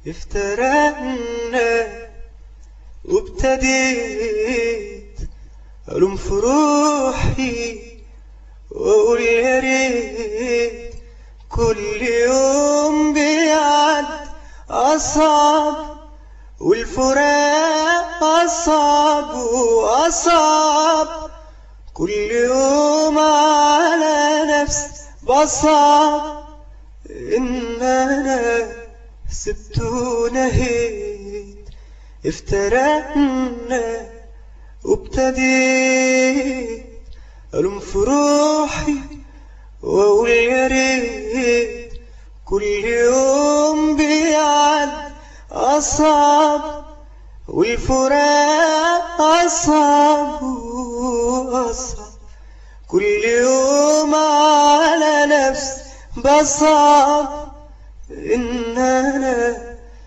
افترقنا وابتديت ألوم في روحي وأقول يا ريت كل يوم بيعد أصعب والفراق أصعب وأصعب كل يوم على نفسي بصعب إن أنا سبت ونهيت افترقنا وابتديت ألوم في روحي وأقول يا ريت كل يوم بيعد أصعب والفراق أصعب وأصعب كل يوم على نفسي بصعب إن أنا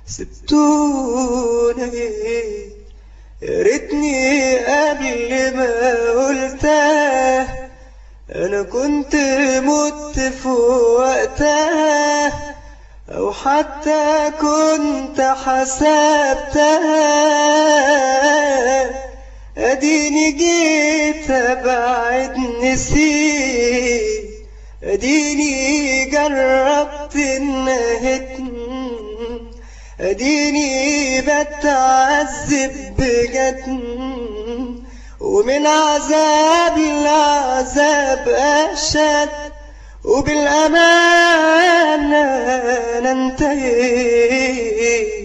سبتوني يا ريتني قبل ما قلتها أنا كنت مت في وقتها أو حتى كنت حسبتها أديني جيت أبعد نسيت أديني جربت إنها أديني بتعذب بجد ومن عذاب لعذاب أشد وبالأمانة أنا انتهيت